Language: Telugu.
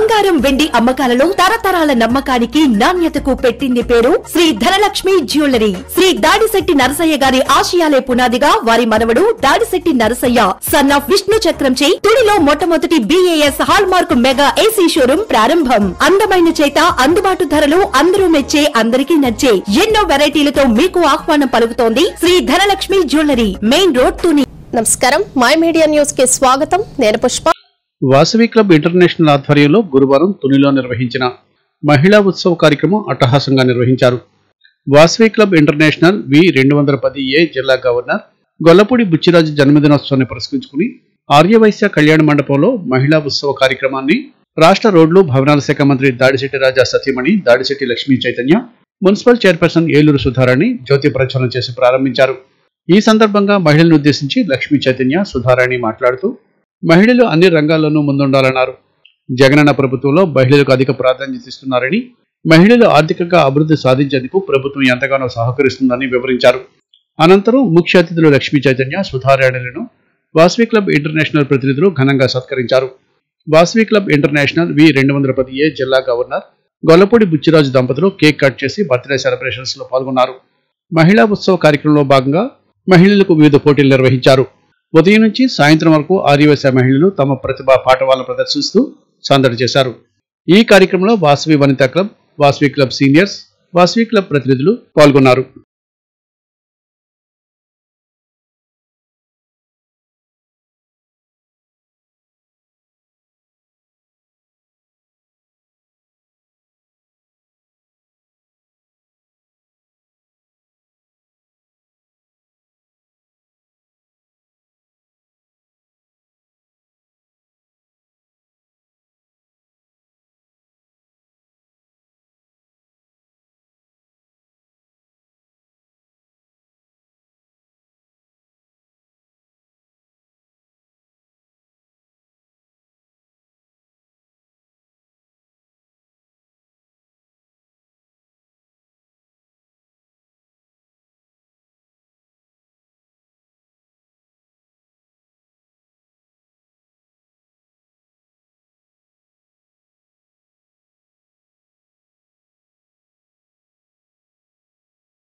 బంగారం వెండి అమ్మకాలలో తరతరాల నమ్మకానికి నాణ్యతకు పెట్టింది పేరు శ్రీ ధనలక్ష్మి జ్యువెలరీ శ్రీ దాడిశెట్టి నరసయ్య గారి ఆశయాలే పునాదిగా వారి మనవడు దాడిశెట్టి నరసయ్య సన్ ఆఫ్ విష్ణు చక్రంచే తుడిలో మొట్టమొదటి BAS hallmark mega AC showroom ప్రారంభం అందమైన చేత అందుబాటు ధరలు అందరూ మెచ్చే అందరికీ నచ్చే ఎన్నో వెరైటీలతో మీకు ఆహ్వానం పలుకుతోంది Shri Dhanalakshmi jewellery main road Tuni నమస్కారం మై మీడియా న్యూస్ కి స్వాగతం నేను పుష్ప వాసవి క్లబ్ ఇంటర్నేషనల్ ఆధ్వర్యంలో గురువారం తునిలో నిర్వహించిన మహిళా ఉత్సవ కార్యక్రమం అట్టహాసంగా నిర్వహించారు వాసవి క్లబ్ ఇంటర్నేషనల్ వి రెండు వందల పది ఏ జిల్లా గవర్నర్ గొల్లపూడి బుచ్చిరాజు జన్మదినోత్సవాన్ని పురస్కరించుకుని ఆర్యవైశ్య కళ్యాణ మండపంలో మహిళా ఉత్సవ కార్యక్రమాన్ని రాష్ట్ర రోడ్లు భవనాల శాఖ మంత్రి దాడిశెట్టి రాజా సతీమణి దాడిశెట్టి లక్ష్మీ చైతన్య మున్సిపల్ చైర్పర్సన్ ఏలూరు సుధారాణి జ్యోతి ప్రజ్వలన చేసి ప్రారంభించారు ఈ సందర్భంగా మహిళలను ఉద్దేశించి లక్ష్మీ చైతన్య సుధారాణి మాట్లాడుతూ మహిళలు అన్ని రంగాల్లోనూ ముందుండాలన్నారు జగనన్న ప్రభుత్వంలో మహిళలకు అధిక ప్రాధాన్యత ఇస్తున్నారని మహిళలు ఆర్థికంగా అభివృద్ధి సాధించేందుకు ప్రభుత్వం ఎంతగానో సహకరిస్తుందని వివరించారు అనంతరం ముఖ్య అతిథులు లక్ష్మీ చైతన్య సుధారాణులను వాసవి క్లబ్ ఇంటర్నేషనల్ ప్రతినిధులు ఘనంగా సత్కరించారు వాసవి క్లబ్ ఇంటర్నేషనల్ వి రెండు వందల పది ఏ జిల్లా గవర్నర్ గొల్లపూడి బుచ్చిరాజు దంపతులు కేక్ కట్ చేసి బర్త్డే సెలబ్రేషన్స్ లో పాల్గొన్నారు మహిళా ఉత్సవ కార్యక్రమంలో భాగంగా మహిళలకు వివిధ పోటీలు నిర్వహించారు ఉదయం నుంచి సాయంత్రం వరకు ఆదివాసీ మహిళలు తమ ప్రతిభా పాఠవాలను ప్రదర్శిస్తూ సందడి చేశారు ఈ కార్యక్రమంలో Vasavi Vanitha club Vasavi club seniors Vasavi club ప్రతినిధులు పాల్గొన్నారు